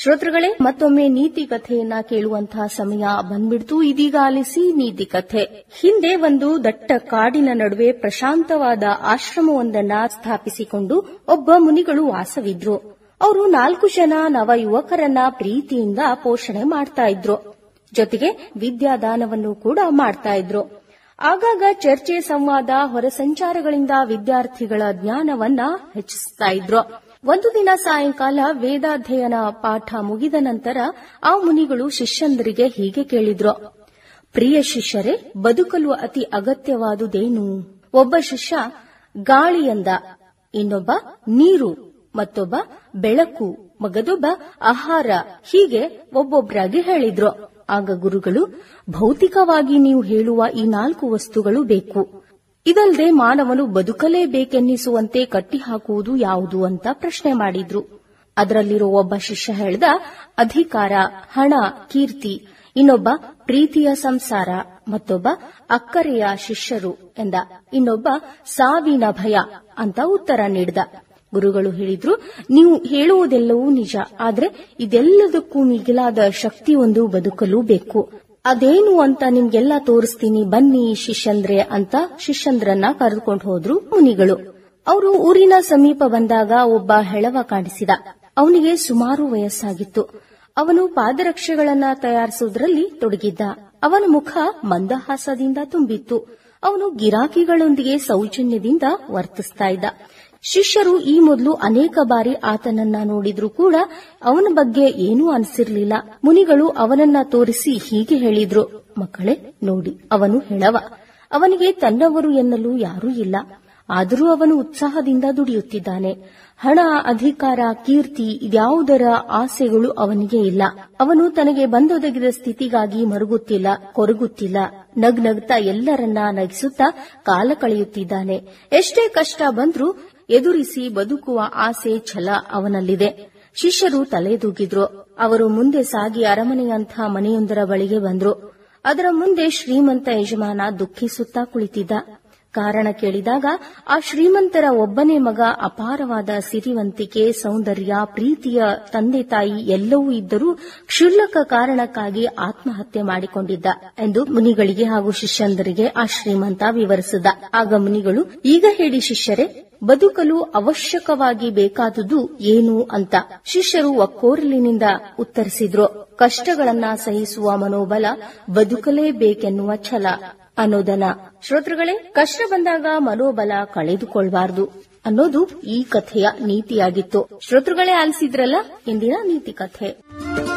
ಶ್ರೋತೃಗಳೇ ಮತ್ತೊಮ್ಮೆ ನೀತಿ ಕಥೆಯನ್ನ ಕೇಳುವಂತಹ ಸಮಯ ಬಂದ್ಬಿಡ್ತು ಇದೀಗ ಆಲಿಸಿ ನೀತಿ ಕಥೆ ಹಿಂದೆ ಒಂದು ದಟ್ಟ ಕಾಡಿನ ನಡುವೆ ಪ್ರಶಾಂತವಾದ ಆಶ್ರಮವೊಂದನ್ನ ಸ್ಥಾಪಿಸಿಕೊಂಡು ಒಬ್ಬ ಮುನಿಗಳು ವಾಸವಿದ್ರು ಅವರು ನಾಲ್ಕು ಜನ ನವ ಯುವಕರನ್ನ ಪ್ರೀತಿಯಿಂದ ಪೋಷಣೆ ಮಾಡ್ತಾ ಇದ್ರು ಜೊತೆಗೆ ವಿದ್ಯಾದಾನವನ್ನು ಕೂಡ ಮಾಡ್ತಾ ಇದ್ರು ಆಗಾಗ ಚರ್ಚೆ ಸಂವಾದ ಹೊರಸಂಚಾರಗಳಿಂದ ವಿದ್ಯಾರ್ಥಿಗಳ ಜ್ಞಾನವನ್ನ ಹೆಚ್ಚಿಸ್ತಾ ಇದ್ರು ಒಂದು ದಿನ ಸಾಯಂಕಾಲ ವೇದಾಧ್ಯಯನ ಪಾಠ ಮುಗಿದ ನಂತರ ಆ ಮುನಿಗಳು ಶಿಷ್ಯಂದರಿಗೆ ಹೀಗೆ ಕೇಳಿದ್ರು ಪ್ರಿಯ ಶಿಷ್ಯರೇ ಬದುಕಲು ಅತಿ ಅಗತ್ಯವಾದುದೇನು ಒಬ್ಬ ಶಿಷ್ಯ ಗಾಳಿಯಂದ ಇನ್ನೊಬ್ಬ ನೀರು ಮತ್ತೊಬ್ಬ ಬೆಳಕು ಮಗದೊಬ್ಬ ಆಹಾರ ಹೀಗೆ ಒಬ್ಬೊಬ್ಬರಾಗಿ ಹೇಳಿದ್ರು ಆಗ ಗುರುಗಳು ಭೌತಿಕವಾಗಿ ನೀವು ಹೇಳುವ ಈ ನಾಲ್ಕು ವಸ್ತುಗಳು ಬೇಕು ಇದಲ್ಲದೆ ಮಾನವನು ಬದುಕಲೇಬೇಕೆನ್ನಿಸುವಂತೆ ಕಟ್ಟಿಹಾಕುವುದು ಯಾವುದು ಅಂತ ಪ್ರಶ್ನೆ ಮಾಡಿದ್ರು ಅದರಲ್ಲಿರೋ ಒಬ್ಬ ಶಿಷ್ಯ ಹೇಳ್ದ ಅಧಿಕಾರ ಹಣ ಕೀರ್ತಿ ಇನ್ನೊಬ್ಬ ಪ್ರೀತಿಯ ಸಂಸಾರ ಮತ್ತೊಬ್ಬ ಅಕ್ಕರೆಯ ಶಿಷ್ಯರು ಎಂದ ಇನ್ನೊಬ್ಬ ಸಾವಿನ ಭಯ ಅಂತ ಉತ್ತರ ನೀಡಿದ ಗುರುಗಳು ಹೇಳಿದ್ರು ನೀವು ಹೇಳುವುದೆಲ್ಲವೂ ನಿಜ ಆದ್ರೆ ಇದೆಲ್ಲದಕ್ಕೂ ಮಿಗಿಲಾದ ಶಕ್ತಿ ಒಂದು ಬದುಕಲು ಬೇಕು ಅದೇನು ಅಂತ ನಿಮ್ಗೆಲ್ಲ ತೋರಿಸ್ತೀನಿ ಬನ್ನಿ ಶಿಷ್ಯಂದ್ರೆ ಅಂತ ಶಿಷ್ಯಂದ್ರನ್ನ ಕರೆದುಕೊಂಡು ಹೋದ್ರು ಮುನಿಗಳು ಅವರು ಊರಿನ ಸಮೀಪ ಬಂದಾಗ ಒಬ್ಬ ಹೆಳವ ಕಾಣಿಸಿದ ಅವನಿಗೆ ಸುಮಾರು ವಯಸ್ಸಾಗಿತ್ತು ಅವನು ಪಾದರಕ್ಷೆಗಳನ್ನ ತಯಾರಿಸುವುದರಲ್ಲಿ ತೊಡಗಿದ್ದ ಅವನ ಮುಖ ಮಂದಹಾಸದಿಂದ ತುಂಬಿತ್ತು ಅವನು ಗಿರಾಕಿಗಳೊಂದಿಗೆ ಸೌಜನ್ಯದಿಂದ ವರ್ತಿಸ್ತಾ ಇದ್ದ ಶಿಷ್ಯರು ಈ ಮೊದಲು ಅನೇಕ ಬಾರಿ ಆತನನ್ನ ನೋಡಿದ್ರೂ ಕೂಡ ಅವನ ಬಗ್ಗೆ ಏನೂ ಅನಿಸಿರ್ಲಿಲ್ಲ ಮುನಿಗಳು ಅವನನ್ನ ತೋರಿಸಿ ಹೀಗೆ ಹೇಳಿದ್ರು ಮಕ್ಕಳೇ ನೋಡಿ ಅವನು ಹೆಳವ ಅವನಿಗೆ ತನ್ನವರು ಎನ್ನಲು ಯಾರೂ ಇಲ್ಲ ಆದರೂ ಅವನು ಉತ್ಸಾಹದಿಂದ ದುಡಿಯುತ್ತಿದ್ದಾನೆ ಹಣ ಅಧಿಕಾರ ಕೀರ್ತಿ ಇದ್ಯಾವುದರ ಆಸೆಗಳು ಅವನಿಗೆ ಇಲ್ಲ ಅವನು ತನಗೆ ಬಂದೊದಗಿದ ಸ್ಥಿತಿಗಾಗಿ ಮರುಗುತ್ತಿಲ್ಲ ಕೊರಗುತ್ತಿಲ್ಲ ನಗ್ನಗ್ತಾ ಎಲ್ಲರನ್ನ ನಗಿಸುತ್ತಾ ಕಾಲ ಕಳೆಯುತ್ತಿದ್ದಾನೆ ಎಷ್ಟೇ ಕಷ್ಟ ಬಂದ್ರೂ ಎದುರಿಸಿ ಬದುಕುವ ಆಸೆ ಛಲ ಅವನಲ್ಲಿದೆ ಶಿಷ್ಯರು ತಲೆದೂಗಿದ್ರು ಅವರು ಮುಂದೆ ಸಾಗಿ ಅರಮನೆಯಂಥ ಮನೆಯೊಂದರ ಬಳಿಗೆ ಬಂದ್ರು ಅದರ ಮುಂದೆ ಶ್ರೀಮಂತ ಯಜಮಾನ ದುಃಖಿಸುತ್ತಾ ಕುಳಿತಿದ್ದ ಕಾರಣ ಕೇಳಿದಾಗ ಆ ಶ್ರೀಮಂತರ ಒಬ್ಬನೇ ಮಗ ಅಪಾರವಾದ ಸಿರಿವಂತಿಕೆ ಸೌಂದರ್ಯ ಪ್ರೀತಿಯ ತಂದೆ ತಾಯಿ ಎಲ್ಲವೂ ಇದ್ದರೂ ಕ್ಷುಲ್ಲಕ ಕಾರಣಕ್ಕಾಗಿ ಆತ್ಮಹತ್ಯೆ ಮಾಡಿಕೊಂಡಿದ್ದ ಎಂದು ಮುನಿಗಳಿಗೆ ಹಾಗೂ ಶಿಷ್ಯಂದರಿಗೆ ಆ ಶ್ರೀಮಂತ ವಿವರಿಸಿದ ಆಗ ಮುನಿಗಳು ಈಗ ಹೇಳಿ ಶಿಷ್ಯರೇ ಬದುಕಲು ಅವಶ್ಯಕವಾಗಿ ಬೇಕಾದುದು ಏನು ಅಂತ ಶಿಷ್ಯರು ಒಕ್ಕೋರಲಿನಿಂದ ಉತ್ತರಿಸಿದ್ರು ಕಷ್ಟಗಳನ್ನ ಸಹಿಸುವ ಮನೋಬಲ ಬದುಕಲೇಬೇಕೆನ್ನುವ ಛಲ ಅನ್ನೋದನ್ನ ಶ್ರೋತೃಗಳೇ ಕಷ್ಟ ಬಂದಾಗ ಮನೋಬಲ ಕಳೆದುಕೊಳ್ಬಾರದು ಅನ್ನೋದು ಈ ಕಥೆಯ ನೀತಿಯಾಗಿತ್ತು ಶ್ರೋತೃಗಳೇ ಆಲಿಸಿದ್ರಲ್ಲ ಇಂದಿನ ನೀತಿ ಕಥೆ